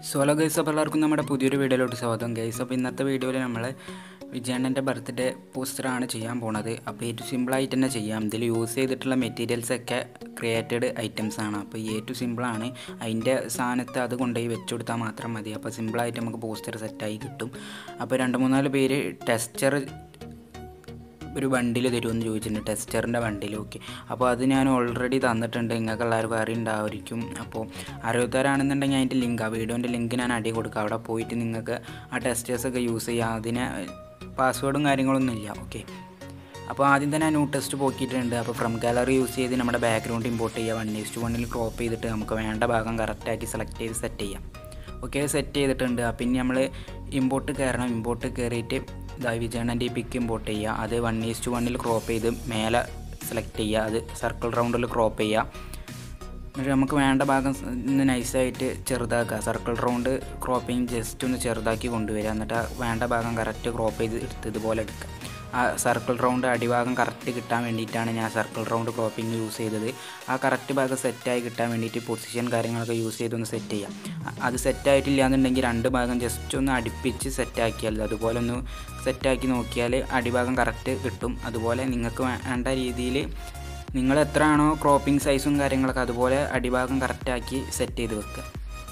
Solo guys അപ്പോൾ എല്ലാവർക്കും നമ്മുടെ പുതിയൊരു വീഡിയോയിലോട്ട് സ്വാഗതം ഗൈസ് അപ്പോൾ ഇന്നത്തെ വീഡിയോയിൽ നമ്മൾ വിജയണ്ണൻ്റെ ബർത്ത്ഡേ പോസ്റ്ററാണ് ചെയ്യാൻ പോണത് അപ്പോൾ ഏറ്റവും സിമ്പിളായിട്ട് തന്നെ ചെയ്യാം ഇതിൽ യൂസ് ചെയ്തിട്ടുള്ള മെറ്റീരിയൽസ് ഒക്കെ ക്രിയേറ്റഡ് ഐറ്റംസ് ആണ് അപ്പോൾ ഈ ഏറ്റവും സിമ്പിളാണ് അതിൻ്റെ സാധനത്ത് അത് കൊണ്ടുപോയി വെച്ച് കൊടുത്താൽ മാത്രം മതി അപ്പോൾ സിമ്പിളായിട്ട് നമുക്ക് പോസ്റ്റർ സെറ്റായി കിട്ടും അപ്പോൾ രണ്ട് മൂന്നാല് പേര് ടെസ്റ്റർ ഒരു ബണ്ടിൽ തരുമെന്ന് ചോദിച്ചിട്ടുണ്ട് ടെസ്റ്ററിൻ്റെ ബണ്ടിൽ ഓക്കെ അപ്പോൾ അത് ഞാൻ ഓൾറെഡി തന്നിട്ടുണ്ട് നിങ്ങൾക്ക് എല്ലാവർക്കും അറിയുണ്ടായിരിക്കും അപ്പോൾ അറിയാത്തവരാണെന്നുണ്ടെങ്കിൽ അതിൻ്റെ ലിങ്ക് ആ വീഡിയോൻ്റെ ലിങ്ക് ഞാൻ അടി കൊടുക്കാം അവിടെ പോയിട്ട് നിങ്ങൾക്ക് ആ ടെസ്റ്റേഴ്സൊക്കെ യൂസ് ചെയ്യാം അതിന് പാസ്വേഡും കാര്യങ്ങളൊന്നും ഇല്ല ഓക്കെ അപ്പോൾ ആദ്യം തന്നെ ന്യൂ ടെസ്റ്റ് പോക്കിയിട്ടുണ്ട് അപ്പോൾ ഫ്രം ഗാലറി യൂസ് ചെയ്ത് നമ്മുടെ ബാക്ക്ഗ്രൗണ്ട് ഇമ്പോർട്ട് ചെയ്യുക വൺ ഈസ്റ്റ് വണ്ണിൽ ക്രോപ്പ് ചെയ്തിട്ട് നമുക്ക് വേണ്ട ഭാഗം കറക്റ്റാക്കി സെലക്ട് ചെയ്ത് സെറ്റ് ചെയ്യാം ഓക്കെ സെറ്റ് ചെയ്തിട്ടുണ്ട് പിന്നെ നമ്മൾ ഇമ്പോർട്ട് കയറണം ഇമ്പോർട്ട് കയറിയിട്ട് ഇതാ വിജയണ്ണൻ്റെ ഈ പിക്ക് ഇമ്പോർട്ട് ചെയ്യുക അത് വൺ ഈസ്റ്റ് വണ്ണിൽ ക്രോപ്പ് ചെയ്ത് മേലെ സെലക്ട് ചെയ്യുക അത് സർക്കിൾ റൗണ്ടിൽ ക്രോപ്പ് ചെയ്യുക എന്നിട്ട് നമുക്ക് വേണ്ട ഭാഗം ഒന്ന് നൈസായിട്ട് ചെറുതാക്കുക സർക്കിൾ റൗണ്ട് ക്രോപ്പിങ് ജസ്റ്റ് ഒന്ന് ചെറുതാക്കി കൊണ്ടുവരിക എന്നിട്ട് ആ വേണ്ട ഭാഗം കറക്റ്റ് ക്രോപ്പ് ചെയ്ത് എടുത്ത് ഇതുപോലെ എടുക്കുക ആ സർക്കിൾ റൗണ്ട് അടിഭാഗം കറക്റ്റ് കിട്ടാൻ വേണ്ടിയിട്ടാണ് ഞാൻ സർക്കിൾ റൗണ്ട് ക്രോപ്പിംഗ് യൂസ് ചെയ്തത് ആ കറക്റ്റ് ഭാഗം സെറ്റായി കിട്ടാൻ വേണ്ടിയിട്ട് പൊസിഷൻ കാര്യങ്ങളൊക്കെ യൂസ് ചെയ്തൊന്ന് സെറ്റ് ചെയ്യാം അ- അത് സെറ്റായിട്ടില്ല എന്നുണ്ടെങ്കിൽ രണ്ട് ഭാഗം ജസ്റ്റ് ഒന്ന് അടുപ്പിച്ച് സെറ്റാക്കിയാൽ മതി. അതുപോലെ ഒന്ന് സെറ്റാക്കി നോക്കിയാൽ അടിഭാഗം കറക്റ്റ് കിട്ടും അതുപോലെ നിങ്ങൾക്ക് വേണ്ട രീതിയിൽ നിങ്ങൾ എത്രയാണോ ക്രോപ്പിംഗ് സൈസും കാര്യങ്ങളൊക്കെ അതുപോലെ അടിഭാഗം കറക്റ്റാക്കി സെറ്റ് ചെയ്ത് വെക്കുക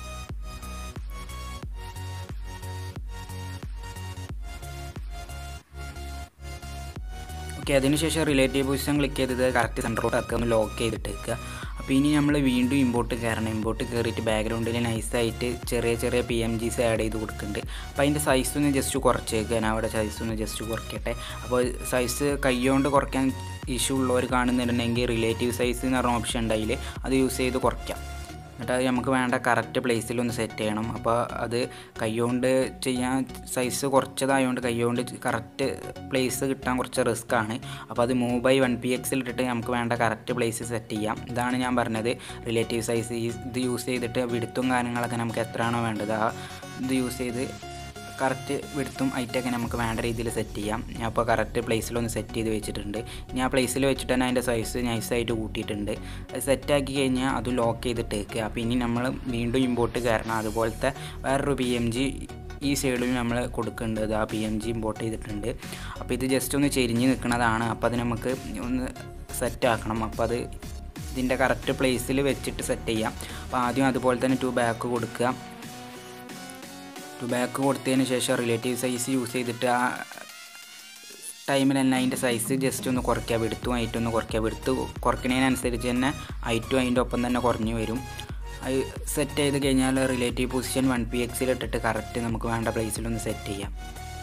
ഓക്കെ അതിനുശേഷം റിലേറ്റീവ് പൊസിഷൻ ക്ലിക്ക് ചെയ്തത് കറക്റ്റ് സെൻറ്ററോട്ട് ആക്കുക ഒന്ന് ലോക്ക് ചെയ്തിട്ട് വെക്കുക അപ്പോൾ ഇനി നമ്മൾ വീണ്ടും ഇമ്പോർട്ട് കയറണം ഇമ്പോർട്ട് കയറിയിട്ട് ബാക്ക്ഗ്രൗണ്ടിൽ നൈസായിട്ട് ചെറിയ ചെറിയ പി എം ജിസ് ആഡ് ചെയ്ത് കൊടുക്കുന്നുണ്ട് അപ്പോൾ അതിൻ്റെ സൈസ് ഒന്ന് ജസ്റ്റ് കുറച്ചേക്കുക ഞാൻ അവിടെ സൈസ് ഒന്ന് ജസ്റ്റ് കുറയ്ക്കട്ടെ അപ്പോൾ സൈസ് കൈകൊണ്ട് കുറയ്ക്കാൻ ഇഷ്യൂ ഉള്ളവർ കാണുന്നുണ്ടെങ്കിൽ റിലേറ്റീവ് സൈസ് എന്ന് പറഞ്ഞ ഓപ്ഷൻ ഉണ്ടായില്ലേ അത് യൂസ് ചെയ്ത് കുറയ്ക്കാം എന്നിട്ട് അത് നമുക്ക് വേണ്ട കറക്റ്റ് പ്ലേസിൽ ഒന്ന് സെറ്റ് ചെയ്യണം അപ്പോൾ അത് കൈകൊണ്ട് ചെയ്യാൻ സൈസ് കുറച്ചതായതുകൊണ്ട് കൈകൊണ്ട് കറക്റ്റ് പ്ലേസ് കിട്ടാൻ കുറച്ച് റിസ്ക് ആണ് അപ്പോൾ അത് മൂവ് ബൈ വൺ പി എക്സിൽ ഇട്ടിട്ട് നമുക്ക് വേണ്ട കറക്റ്റ് പ്ലേസ് സെറ്റ് ചെയ്യാം ഇതാണ് ഞാൻ പറഞ്ഞത് റിലേറ്റീവ് സൈസ് ഈ ഇത് യൂസ് ചെയ്തിട്ട് വിടുത്തും കാര്യങ്ങളൊക്കെ നമുക്ക് എത്രയാണോ വേണ്ടത് ആ ഇത് യൂസ് ചെയ്ത് കറക്റ്റ് വിടുത്തും ഐറ്റൊക്കെ നമുക്ക് വേണ്ട രീതിയിൽ സെറ്റ് ചെയ്യാം ഞാൻ അപ്പോൾ കറക്റ്റ് പ്ലേസിലൊന്ന് സെറ്റ് ചെയ്ത് വെച്ചിട്ടുണ്ട് ഞാൻ പ്ലേസിൽ വെച്ചിട്ട് തന്നെ അതിൻ്റെ സൈസ് നൈസായിട്ട് കൂട്ടിയിട്ടുണ്ട് അത് സെറ്റാക്കി കഴിഞ്ഞാൽ അത് ലോക്ക് ചെയ്തിട്ട് വെക്കുക അപ്പോൾ ഇനി നമ്മൾ വീണ്ടും ഇമ്പോർട്ട് കയറണം അതുപോലത്തെ വേറൊരു പി എം ജി ഈ സൈഡിൽ നമ്മൾ കൊടുക്കേണ്ടത് ആ പി എം ജി ഇമ്പോർട്ട് ചെയ്തിട്ടുണ്ട് അപ്പോൾ ഇത് ജസ്റ്റ് ഒന്ന് ചെരിഞ്ഞ് നിൽക്കുന്നതാണ് അപ്പോൾ അത് നമുക്ക് ഒന്ന് സെറ്റ് ആക്കണം അപ്പോൾ അത് ഇതിൻ്റെ കറക്റ്റ് പ്ലേസിൽ വെച്ചിട്ട് സെറ്റ് ചെയ്യാം അപ്പോൾ ആദ്യം അതുപോലെ തന്നെ ടു ബാക്ക് കൊടുക്കുക ടു ബാക്ക് കൊടുത്തതിന് ശേഷം റിലേറ്റീവ് സൈസ് യൂസ് ചെയ്തിട്ട് ആ ടൈമിൽ തന്നെ അതിൻ്റെ സൈസ് ജസ്റ്റ് ഒന്ന് കുറയ്ക്കുക വിടുത്തും ഹൈറ്റും ഒന്ന് കുറയ്ക്കുക വിടുത്ത് കുറയ്ക്കുന്നതിനനുസരിച്ച് തന്നെ ഹൈറ്റും അതിൻ്റെ ഒപ്പം തന്നെ കുറഞ്ഞു വരും അത് സെറ്റ് ചെയ്ത് കഴിഞ്ഞാൽ റിലേറ്റീവ് പൊസിഷൻ വൺ പി എക്സിൽ ഇട്ടിട്ട് കറക്റ്റ് നമുക്ക് വേണ്ട പ്ലേസിലൊന്ന് സെറ്റ് ചെയ്യാം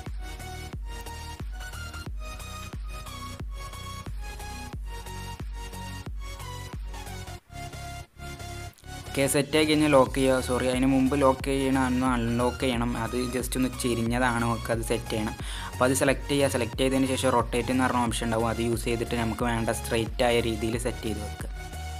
ഓക്കെ സെറ്റ് ആയി കഴിഞ്ഞാൽ ലോക്ക് ചെയ്യുക സോറി അതിന് മുമ്പ് ലോക്ക് ചെയ്യണം അന്ന് അൺലോക്ക് ചെയ്യണം അത് ജസ്റ്റ് ഒന്ന് ചെരിഞ്ഞതാണ് ഒക്കെ അത് സെറ്റ് ചെയ്യണം അപ്പോൾ അത് സെലക്ട് ചെയ്യുക സെലക്ട് ചെയ്തതിന് ശേഷം റൊട്ടേറ്റ് എന്ന് പറഞ്ഞ ഓപ്ഷൻ ഉണ്ടാവും അത് യൂസ് ചെയ്തിട്ട് നമുക്ക് വേണ്ട സ്ട്രെയിറ്റ് ആയ രീതിയിൽ സെറ്റ് ചെയ്ത് വെക്കുക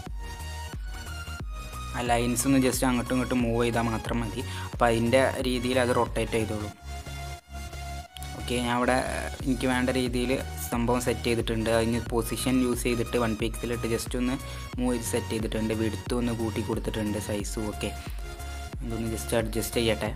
ആ ലൈൻസ് ഒന്ന് ജസ്റ്റ് അങ്ങോട്ടും ഇങ്ങോട്ടും മൂവ് ചെയ്താൽ മാത്രം മതി അപ്പോൾ അതിൻ്റെ രീതിയിൽ അത് റൊട്ടേറ്റ് ചെയ്തോളും ഓക്കെ ഞാൻ അവിടെ എനിക്ക് വേണ്ട രീതിയിൽ സംഭവം സെറ്റ് ചെയ്തിട്ടുണ്ട് അതിന് പൊസിഷൻ യൂസ് ചെയ്തിട്ട് വൺ പിക്സിലിട്ട് ജസ്റ്റ് ഒന്ന് മൂവ് ചെയ്ത് സെറ്റ് ചെയ്തിട്ടുണ്ട് വിടുത്തും ഒന്ന് കൂട്ടി കൊടുത്തിട്ടുണ്ട് സൈസും ഒക്കെ ഇതൊന്ന് ജസ്റ്റ് അഡ്ജസ്റ്റ് ചെയ്യട്ടെ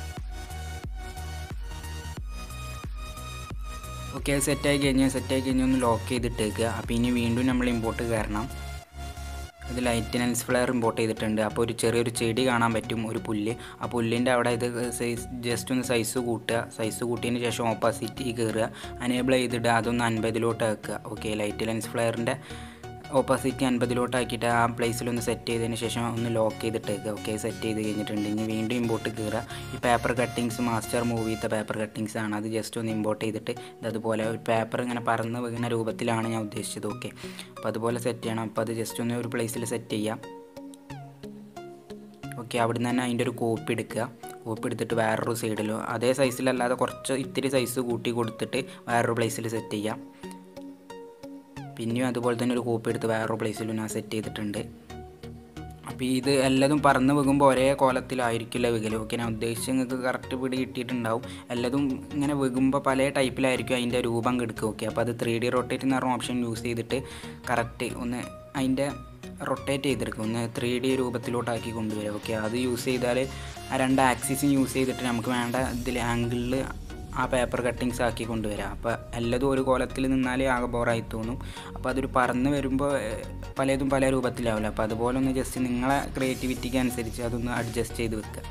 ഓക്കെ സെറ്റായി കഴിഞ്ഞാൽ സെറ്റായി കഴിഞ്ഞാൽ ഒന്ന് ലോക്ക് ചെയ്തിട്ടേക്കുക അപ്പോൾ ഇനി വീണ്ടും നമ്മൾ ഇമ്പോർട്ട് കയറണം ഇത് ലൈറ്റ് ലെൻസ് ഫ്ലെയർ ഇമ്പോർട്ട് ചെയ്തിട്ടുണ്ട് അപ്പോൾ ഒരു ചെറിയൊരു ചെടി കാണാൻ പറ്റും ഒരു പുല്ല് ആ പുല്ലിൻ്റെ അവിടെ ഇത് സൈസ് ജസ്റ്റ് ഒന്ന് സൈസ് കൂട്ടുക സൈസ് കൂട്ടിയതിന് ശേഷം ഓപ്പോസിറ്റ് കയറുക അനേബിൾ ചെയ്തിട്ട് അതൊന്ന് അൻപതിലോട്ട് ആക്കുക ഓക്കെ ലൈറ്റ് ലെൻസ് ഫ്ലെയറിൻ്റെ ഓപ്പോസിറ്റ് അൻപതിലോട്ട് ആക്കിയിട്ട് ആ പ്ലേസിലൊന്ന് സെറ്റ് ചെയ്തതിന് ശേഷം ഒന്ന് ലോക്ക് ചെയ്തിട്ട് വെക്കുക ഓക്കെ സെറ്റ് ചെയ്ത് കഴിഞ്ഞിട്ടുണ്ട് ഇനി വീണ്ടും ഇമ്പോർട്ട് കയറുക ഈ പേപ്പർ കട്ടിങ്സ് മാസ്റ്റർ മൂവിത്തെ പേപ്പർ കട്ടിങ്സ് ആണ് അത് ജസ്റ്റ് ഒന്ന് ഇമ്പോർട്ട് ചെയ്തിട്ട് ഇത് അതുപോലെ ഒരു പേപ്പർ ഇങ്ങനെ പറന്ന് വീഴുന്ന രൂപത്തിലാണ് ഞാൻ ഉദ്ദേശിച്ചത് ഓക്കെ അപ്പോൾ അതുപോലെ സെറ്റ് ചെയ്യണം അപ്പോൾ അത് ജസ്റ്റ് ഒന്ന് ഒരു പ്ലേസിൽ സെറ്റ് ചെയ്യാം ഓക്കെ അവിടെ തന്നെ അതിൻ്റെ ഒരു കോപ്പി എടുക്കുക കോപ്പി എടുത്തിട്ട് വേറൊരു സൈഡിലോ അതേ സൈസിലല്ലാതെ കുറച്ച് ഇത്തിരി സൈസ് കൂട്ടി കൊടുത്തിട്ട് വേറൊരു പ്ലേസിൽ സെറ്റ് ചെയ്യാം പിന്നെയും അതുപോലെ തന്നെ ഒരു കോപ്പി എടുത്ത് വേറൊരു പ്ലേസിലും ഞാൻ സെറ്റ് ചെയ്തിട്ടുണ്ട് അപ്പോൾ ഇത് എല്ലാതും പറന്ന് വെക്കുമ്പോൾ ഒരേ കോലത്തിലായിരിക്കില്ല വെക്കൽ ഓക്കെ ഞാൻ ഉദ്ദേശിച്ച് നിങ്ങൾക്ക് കറക്റ്റ് പിടി കിട്ടിയിട്ടുണ്ടാവും എല്ലാതും ഇങ്ങനെ വെക്കുമ്പോൾ പല ടൈപ്പിലായിരിക്കും അതിൻ്റെ രൂപം കെടുക്കുക ഓക്കെ അപ്പോൾ അത് ത്രീ ഡി റൊട്ടേറ്റ് എന്ന് പറഞ്ഞ ഓപ്ഷൻ യൂസ് ചെയ്തിട്ട് കറക്റ്റ് ഒന്ന് അതിൻ്റെ റൊട്ടേറ്റ് ചെയ്തെടുക്കും ഒന്ന് ത്രീ ഡി രൂപത്തിലോട്ടാക്കി കൊണ്ടുവരിക ഓക്കെ അത് യൂസ് ചെയ്താൽ ആ രണ്ട് ആക്സിസും യൂസ് ചെയ്തിട്ട് നമുക്ക് വേണ്ട ഇതിൽ ആംഗിളിൽ ആ പേപ്പർ കട്ടിങ്സ് ആക്കി കൊണ്ടുവരാം അപ്പോൾ എല്ലാതും ഒരു കോലത്തിൽ നിന്നാലേ ആകെ ബോറായി തോന്നും അപ്പോൾ അതൊരു പറന്ന് വരുമ്പോൾ ഏഹ്, പലതും പല രൂപത്തിലാവില്ല അപ്പോൾ അതുപോലെ ഒന്ന് ജസ്റ്റ് നിങ്ങളെ ക്രിയേറ്റിവിറ്റിക്ക് അനുസരിച്ച് അതൊന്ന് അഡ്ജസ്റ്റ് ചെയ്ത് വെക്കുക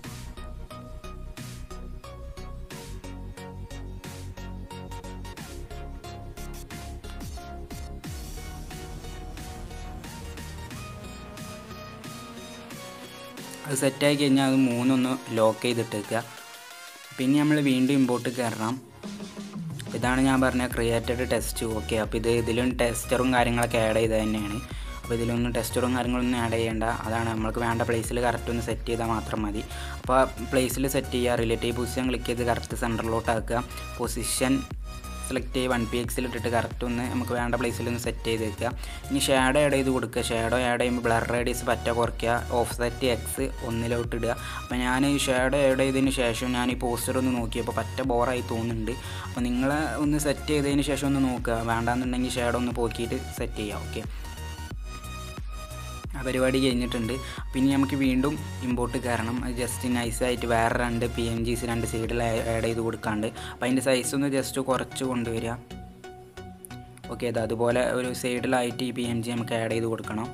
അത് സെറ്റായി കഴിഞ്ഞാൽ അത് മൂന്നൊന്ന് ലോക്ക് ചെയ്തിട്ടേക്കുക പിന്നെ നമ്മൾ വീണ്ടും ഇമ്പോർട്ട് കയറണം ഇതാണ് ഞാൻ പറഞ്ഞ ക്രിയേറ്റഡ് ടെസ്റ്റ് ഓക്കെ അപ്പോൾ ഇത് ഇതിലും ടെസ്റ്ററും കാര്യങ്ങളൊക്കെ ആഡ് ചെയ്ത് തന്നെയാണ് അപ്പോൾ ഇതിലൊന്നും ടെസ്റ്ററും കാര്യങ്ങളൊന്നും ആഡ് ചെയ്യേണ്ട അതാണ് നമ്മൾക്ക് വേണ്ട പ്ലേസിൽ കറക്റ്റ് ഒന്ന് സെറ്റ് ചെയ്താൽ മാത്രം മതി അപ്പോൾ പ്ലേസിൽ സെറ്റ് ചെയ്യുക റിലേറ്റീവ് പൊസിഷൻ ക്ലിക്ക് ചെയ്ത് കറക്റ്റ് സെൻറ്ററിലോട്ട് ആക്കുക പൊസിഷൻ സെലക്ട് ചെയ്ത് വൺ പി എക്സിൽ ഇട്ടിട്ട് കറക്റ്റ് ഒന്ന് നമുക്ക് വേണ്ട പ്ലേസിൽ ഒന്ന് സെറ്റ് ചെയ്ത് വെക്കുക ഇനി ഷാഡോ ആഡ് ചെയ്ത് കൊടുക്കുക ഷാഡോ ആഡ് ചെയ്യുമ്പോൾ ബ്ലർ റേഡിയസ് പറ്റ കുറയ്ക്കുക ഓഫ് സെറ്റ് എക്സ് ഒന്നിലോട്ട് ഇടുക അപ്പോൾ ഞാൻ ഈ ഷാഡോ ആഡ് ചെയ്തതിന് ശേഷം ഞാൻ ഈ പോസ്റ്റർ ഒന്ന് നോക്കിയപ്പോൾ പറ്റ ബോറായി തോന്നുന്നുണ്ട് അപ്പോൾ നിങ്ങൾ ഒന്ന് സെറ്റ് ചെയ്തതിന് ശേഷം ഒന്ന് നോക്കുക വേണ്ടാന്നുണ്ടെങ്കിൽ ഷാഡോ ഒന്ന് പോക്കിയിട്ട് സെറ്റ് ചെയ്യുക ഓക്കെ ആ പരിപാടി കഴിഞ്ഞിട്ടുണ്ട് പിന്നെ നമുക്ക് വീണ്ടും ഇമ്പോർട്ട് കയറണം അത് ജസ്റ്റ് നൈസായിട്ട് വേറെ രണ്ട് പി എം ജീസ് രണ്ട് സൈഡിൽ ആഡ് ചെയ്ത് കൊടുക്കാണ്ട് അപ്പോൾ അതിൻ്റെ സൈസ് ഒന്ന് ജസ്റ്റ് കുറച്ച് കൊണ്ടുവരിക ഓക്കെ അത് അതുപോലെ ഒരു സൈഡിലായിട്ട് ഈ പി എം ജി നമുക്ക് ആഡ് ചെയ്ത് കൊടുക്കണം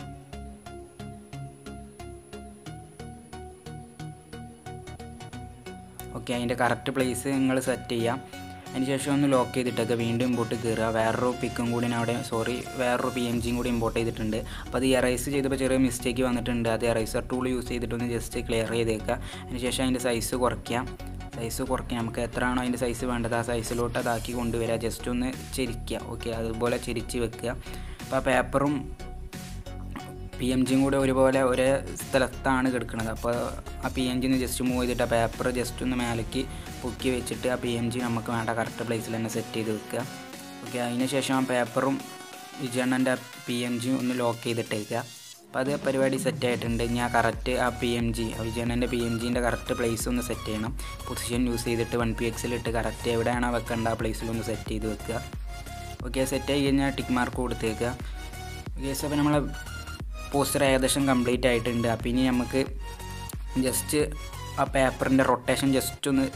ഓക്കെ അതിൻ്റെ കറക്റ്റ് പ്ലേസ് നിങ്ങൾ സെറ്റ് ചെയ്യാം അതിന് ശേഷം ഒന്ന് ലോക്ക് ചെയ്തിട്ടൊക്കെ വീണ്ടും ഇമ്പോർട്ട് കയറുക വേറൊരു പിക്കും കൂടി ഞാൻ അവിടെ സോറി വേറൊരു പി എം ജിയും കൂടി ഇമ്പോർട്ട് ചെയ്തിട്ടുണ്ട് അപ്പോൾ അത് എറൈസ് ചെയ്തപ്പോൾ ചെറിയ മിസ്റ്റേക്ക് വന്നിട്ടുണ്ട് അത് എറൈസർ ടൂൾ യൂസ് ചെയ്തിട്ടൊന്ന് ജസ്റ്റ് ക്ലിയർ ചെയ്തേക്കുക അതിന് ശേഷം അതിൻ്റെ സൈസ് കുറയ്ക്കാം സൈസ് കുറയ്ക്കാം നമുക്ക് എത്രയാണോ അതിൻ്റെ സൈസ് വേണ്ടത് ആ സൈസിലോട്ട് അതാക്കി കൊണ്ടുവരിക ജസ്റ്റ് ഒന്ന് ചെരിക്കുക ഓക്കെ അതുപോലെ ചെരിച്ച് വെക്കുക അപ്പോൾ ആ പേപ്പറും പി എം ജിയും കൂടെ ഒരുപോലെ ഒരേ സ്ഥലത്താണ് കിടക്കുന്നത് അപ്പോൾ ആ പി എം ജിന്ന് ജസ്റ്റ് മൂവ് ചെയ്തിട്ട് ആ പേപ്പർ ജസ്റ്റ് ഒന്ന് മേലേക്ക് പൊക്കി വെച്ചിട്ട് ആ പി എം ജി നമുക്ക് വേണ്ട കറക്റ്റ് പ്ലേസിൽ തന്നെ സെറ്റ് ചെയ്ത് വെക്കുക ഓക്കെ അതിന് ശേഷം ആ പേപ്പറും വിജയണ്ണൻ്റെ പി എം ജിയും ഒന്ന് ലോക്ക് ചെയ്തിട്ടേക്കുക അപ്പോൾ അത് പരിപാടി സെറ്റ് ആയിട്ടുണ്ട് ഇനി ആ കറക്റ്റ് ആ പി എം ജി വിജയണ്ണൻ്റെ പി എം ജിൻ്റെ കറക്റ്റ് പ്ലേസ് ഒന്ന് സെറ്റ് ചെയ്യണം പൊസിഷൻ യൂസ് ചെയ്തിട്ട് വൺ പി എക്സിലിട്ട് കറക്റ്റ് എവിടെയാണോ വെക്കേണ്ട ആ പ്ലേസിലൊന്ന് സെറ്റ് ചെയ്ത് വെക്കുക ഓക്കെ സെറ്റ് ആയി കഴിഞ്ഞാൽ ടിക്ക് മാർക്ക് കൊടുത്തേക്കുക ഓക്കെ അപ്പോൾ നമ്മളെ പോസ്റ്റർ ഏകദേശം കംപ്ലീറ്റ് ആയിട്ടുണ്ട് അപ്പം ഇനി നമുക്ക് ജസ്റ്റ് ആ പേപ്പറിൻ്റെ റൊട്ടേഷൻ ജസ്റ്റ് ഒന്ന്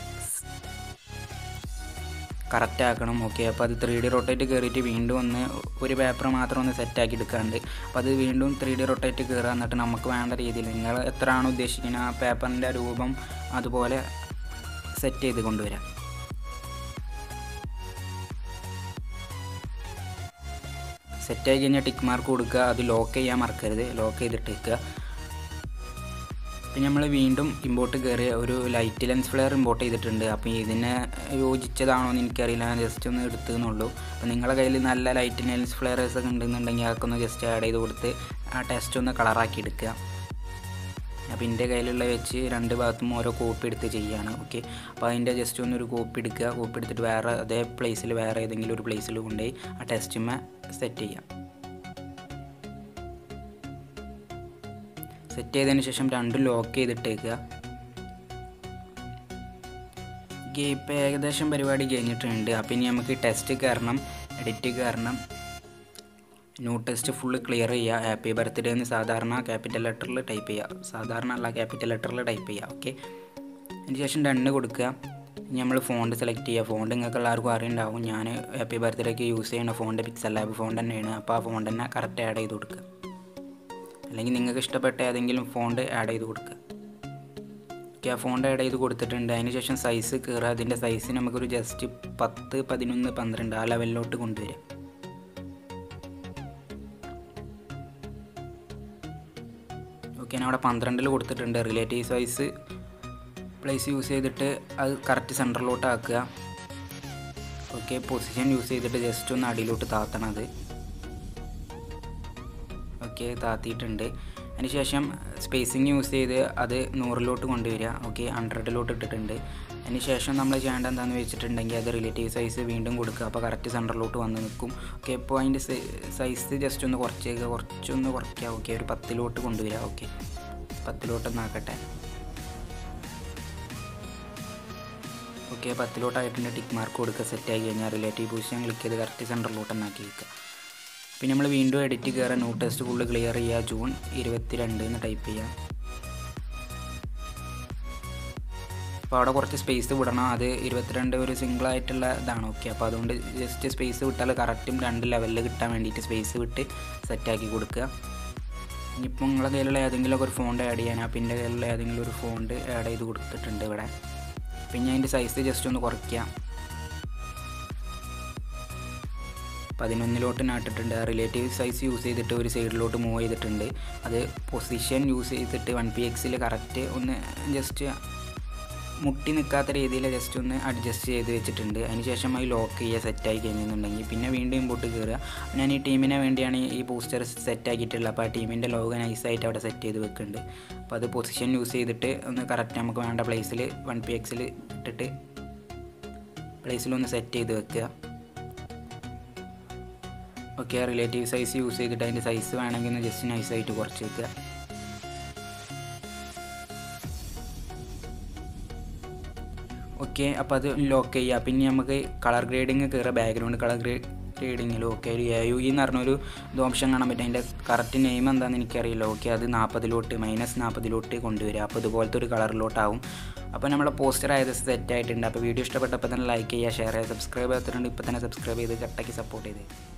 കറക്റ്റ് ആക്കണം ഓക്കെ അപ്പോൾ അത് ത്രീ ഡി റൊട്ടേറ്റ് കയറിയിട്ട് വീണ്ടും ഒന്ന് ഒരു പേപ്പർ മാത്രം ഒന്ന് സെറ്റാക്കി എടുക്കാണ്ട് അപ്പോൾ അത് വീണ്ടും ത്രീ ഡി റൊട്ടേറ്റ് കയറുക എന്നിട്ട് നമുക്ക് വേണ്ട രീതിയിൽ നിങ്ങൾ എത്രയാണോ ഉദ്ദേശിക്കുന്നത് ആ പേപ്പറിൻ്റെ രൂപം അതുപോലെ സെറ്റ് ചെയ്ത് കൊണ്ടുവരാം സെറ്റായി കഴിഞ്ഞാൽ ടിക്ക് മാർക്ക് കൊടുക്കുക അത് ലോക്ക് ചെയ്യാൻ മറക്കരുത് ലോക്ക് ചെയ്തിട്ട് വെക്കുക പിന്നെ നമ്മൾ വീണ്ടും ഇമ്പോർട്ട് കയറിയ ഒരു ലൈറ്റ് ലെൻസ് ഫ്ലെയർ ഇമ്പോർട്ട് ചെയ്തിട്ടുണ്ട് അപ്പോൾ ഇതിനെ യോജിച്ചതാണോ എന്ന് എനിക്കറിയില്ല ഞാൻ ജസ്റ്റ് ഒന്ന് എടുത്തുന്നുള്ളൂ അപ്പോൾ നിങ്ങളുടെ കയ്യിൽ നല്ല ലൈറ്റ് ലെൻസ് ഫ്ലെയറേഴ്സ് ഒക്കെ ഉണ്ടെന്നുണ്ടെങ്കിൽ അതൊക്കെ ഒന്ന് ജസ്റ്റ് ആഡ് ചെയ്ത് കൊടുത്ത് ആ ടെസ്റ്റ് ഒന്ന് കളറാക്കി എടുക്കുക അപ്പോൾ എൻ്റെ കയ്യിലുള്ള വെച്ച് രണ്ട് ഭാഗത്തും ഓരോ കോപ്പി എടുത്ത് ചെയ്യുകയാണ് ഓക്കെ അപ്പോൾ അതിൻ്റെ ജസ്റ്റ് ഒന്നൊരു കോപ്പി എടുക്കുക കോപ്പി എടുത്തിട്ട് വേറെ അതേ പ്ലേസിൽ വേറെ ഏതെങ്കിലും ഒരു പ്ലേസിൽ കൊണ്ടുപോയി ആ ടെസ്റ്റുമേ സെറ്റ് ചെയ്യാം സെറ്റ് ചെയ്തതിന് ശേഷം രണ്ടും ലോക്ക് ചെയ്തിട്ടേക്കുക ഇപ്പോൾ ഏകദേശം പരിപാടി കഴിഞ്ഞിട്ടുണ്ട് അപ്പം ഇനി നമുക്ക് ടെസ്റ്റ് കയറണം എഡിറ്റ് കയറണം ന്യൂ ടെസ്റ്റ് ഫുള്ള് ക്ലിയർ ചെയ്യുക ഹാപ്പി ബർത്ത്ഡേ എന്ന് സാധാരണ ക്യാപിറ്റൽ ലെറ്ററിൽ ടൈപ്പ് ചെയ്യുക സാധാരണ അല്ല ക്യാപിറ്റൽ ലെറ്ററിൽ ടൈപ്പ് ചെയ്യുക ഓക്കെ അതിന് ശേഷം ഡണ്ണ് കൊടുക്കുക ഇനി നമ്മൾ ഫോണ്ട് സെലക്ട് ചെയ്യുക ഫോണ്ട് നിങ്ങൾക്ക് എല്ലാവർക്കും അറിയുണ്ടാവും ഞാൻ ഹാപ്പി ബർത്ത്ഡേക്ക് യൂസ് ചെയ്യുന്ന ഫോണ്ട് പിക്സൽ ലാബ് ഫോണ്ട് തന്നെയാണ് അപ്പോൾ ആ ഫോണ്ട് തന്നെ കറക്റ്റ് ആഡ് ചെയ്ത് കൊടുക്കുക അല്ലെങ്കിൽ നിങ്ങൾക്ക് ഇഷ്ടപ്പെട്ട ഏതെങ്കിലും ഫോണ്ട് ആഡ് ചെയ്ത് കൊടുക്കുക ഓക്കെ ആ ഫോണ്ട് ആഡ് ചെയ്ത് കൊടുത്തിട്ടുണ്ട് അതിന് ശേഷം സൈസ് കയറുക അതിൻ്റെ സൈസ് നമുക്കൊരു ജസ്റ്റ് പത്ത് പതിനൊന്ന് പന്ത്രണ്ട് ആ ലെവലിലോട്ട് കൊണ്ടുവരിക ഓക്കെ ഞാൻ അവിടെ പന്ത്രണ്ടിൽ കൊടുത്തിട്ടുണ്ട് റിലേറ്റീവ് സൈസ് പ്ലേസ് യൂസ് ചെയ്തിട്ട് അത് കറക്റ്റ് സെൻറ്ററിലോട്ട് ആക്കുക ഓക്കെ പൊസിഷൻ യൂസ് ചെയ്തിട്ട് ജസ്റ്റ് ഒന്ന് അടിയിലോട്ട് താത്തണം അത് ഓക്കെ താത്തിയിട്ടുണ്ട് അതിന് ശേഷം സ്പേസിങ് യൂസ് ചെയ്ത് അത് നൂറിലോട്ട് കൊണ്ടുവരിക ഓക്കെ ഹൺഡ്രഡിലോട്ട് ഇട്ടിട്ടുണ്ട് അതിന് ശേഷം നമ്മൾ ചെയ്യേണ്ട എന്താണെന്ന് വെച്ചിട്ടുണ്ടെങ്കിൽ അത് റിലേറ്റീവ് സൈസ് വീണ്ടും കൊടുക്കുക അപ്പോൾ കറക്റ്റ് സെൻറ്ററിലോട്ട് വന്ന് നിൽക്കും ഓക്കെ ഇപ്പോൾ അതിൻ്റെ സൈസ് ജസ്റ്റ് ഒന്ന് കുറച്ചേക്ക് കുറച്ചൊന്ന് കുറയ്ക്കുക ഓക്കെ ഒരു പത്തിലോട്ട് കൊണ്ടുവരിക ഓക്കെ പത്തിലോട്ടൊന്ന് ആക്കട്ടെ ഓക്കെ പത്തിലോട്ടായിട്ടുണ്ട് ടിക്ക് മാർക്ക് കൊടുക്കുക സെറ്റ് ആയി കഴിഞ്ഞാൽ റിലേറ്റീവ് പൊസിഷൻ ക്ലിക്ക് ചെയ്ത് കറക്റ്റ് സെൻറ്ററിലോട്ട് തന്നെ ആക്കി വെക്കുക പിന്നെ നമ്മൾ വീണ്ടും എഡിറ്റ് കയറാൻ ന്യൂ ടെസ്റ്റ് ഫുള്ള് ക്ലിയർ ചെയ്യുക ജൂൺ ഇരുപത്തിരണ്ട് എന്ന് ടൈപ്പ് ചെയ്യുക അപ്പോൾ അവിടെ കുറച്ച് സ്പേസ് വിടണം അത് ഇരുപത്തിരണ്ട് ഒരു സിംഗിൾ ആയിട്ടുള്ള ഇതാണ് ഓക്കെ അപ്പോൾ അതുകൊണ്ട് ജസ്റ്റ് സ്പേസ് വിട്ടാൽ കറക്റ്റും രണ്ട് ലെവലിൽ കിട്ടാൻ വേണ്ടിയിട്ട് സ്പേസ് വിട്ട് സെറ്റാക്കി കൊടുക്കുക ഇനിയിപ്പോൾ നിങ്ങളുടെ കയ്യിലുള്ള ഏതെങ്കിലും ഒരു ഫോണ്ട് ആഡ് ചെയ്യാൻ അപ്പോൾ എൻ്റെ കയ്യിലുള്ള ഏതെങ്കിലും ഒരു ഫോണ്ട് ആഡ് ചെയ്ത് കൊടുത്തിട്ടുണ്ട് ഇവിടെ പിന്നെ അതിൻ്റെ സൈസ് ജസ്റ്റ് ഒന്ന് കുറയ്ക്കുക പതിനൊന്നിലോട്ട് നാട്ടിട്ടുണ്ട് റിലേറ്റീവ് സൈസ് യൂസ് ചെയ്തിട്ട് ഒരു സൈഡിലോട്ട് മൂവ് ചെയ്തിട്ടുണ്ട് അത് പൊസിഷൻ യൂസ് ചെയ്തിട്ട് വൺ പി എക്സിൽ കറക്റ്റ് ഒന്ന് ജസ്റ്റ് മുട്ടി നിൽക്കാത്ത രീതിയിൽ ജസ്റ്റ് ഒന്ന് അഡ്ജസ്റ്റ് ചെയ്ത് വെച്ചിട്ടുണ്ട് അതിനുശേഷം അത് ലോക്ക് ചെയ്യുക സെറ്റായി കഴിഞ്ഞിട്ടുണ്ടെങ്കിൽ പിന്നെ വീണ്ടും ഇമ്പോട്ട് കയറുക ഞാൻ ഈ ടീമിനെ വേണ്ടിയാണ് ഈ പോസ്റ്റർ സെറ്റ് ആക്കിയിട്ടുള്ളത് അപ്പോൾ ആ ടീമിൻ്റെ ലോഗോ നൈസായിട്ട് അവിടെ സെറ്റ് ചെയ്ത് വെക്കുന്നുണ്ട് അപ്പോൾ അത് പൊസിഷൻ യൂസ് ചെയ്തിട്ട് ഒന്ന് കറക്റ്റ് നമുക്ക് വേണ്ട പ്ലേസിൽ വൺ പി എക്സിൽ ഇട്ടിട്ട് പ്ലേസിലൊന്ന് സെറ്റ് ചെയ്ത് വെക്കുക ഓക്കെ റിലേറ്റീവ് സൈസ് യൂസ് ചെയ്തിട്ട് അതിൻ്റെ സൈസ് വേണമെങ്കിൽ ഒന്ന് ജസ്റ്റ് നൈസായിട്ട് കുറച്ച് വെക്കുക ഓക്കെ അപ്പോൾ അത് ലോക്ക് ചെയ്യുക പിന്നെ നമുക്ക് കളർ ഗ്രേഡിങ് കയറുക ബാക്ക്ഗ്രൗണ്ട് കളർ ഗ്രേ ഗ്രേഡിങ്ങിൽ ഓക്കെ ഒരു എ യു ഇ എന്ന് പറഞ്ഞൊരു ഇത് ഓപ്ഷൻ കാണാൻ പറ്റും അതിൻ്റെ കറക്റ്റ് നെയിം എന്താണെന്ന് എനിക്കറിയില്ല ഓക്കെ അത് നാൽപ്പതിലോട്ട് മൈനസ് നാൽപ്പതിലോട്ട് കൊണ്ടുവരിക അപ്പോൾ ഇതുപോലത്തെ ഒരു കളറിലോട്ടാവും അപ്പോൾ നമ്മുടെ പോസ്റ്റർ ആയത് സെറ്റ് ആയിട്ടുണ്ട് അപ്പോൾ വീഡിയോ ഇഷ്ടപ്പെട്ടപ്പോൾ തന്നെ ലൈക്ക് ചെയ്യുക ഷെയർ ചെയ്യുക സബ്സ്ക്രൈബ് ചെയ്തിട്ടുണ്ട് ഇപ്പോൾ തന്നെ സബ്സ്ക്രൈബ് ചെയ്ത് കട്ടാക്കി സപ്പോർട്ട് ചെയ്ത്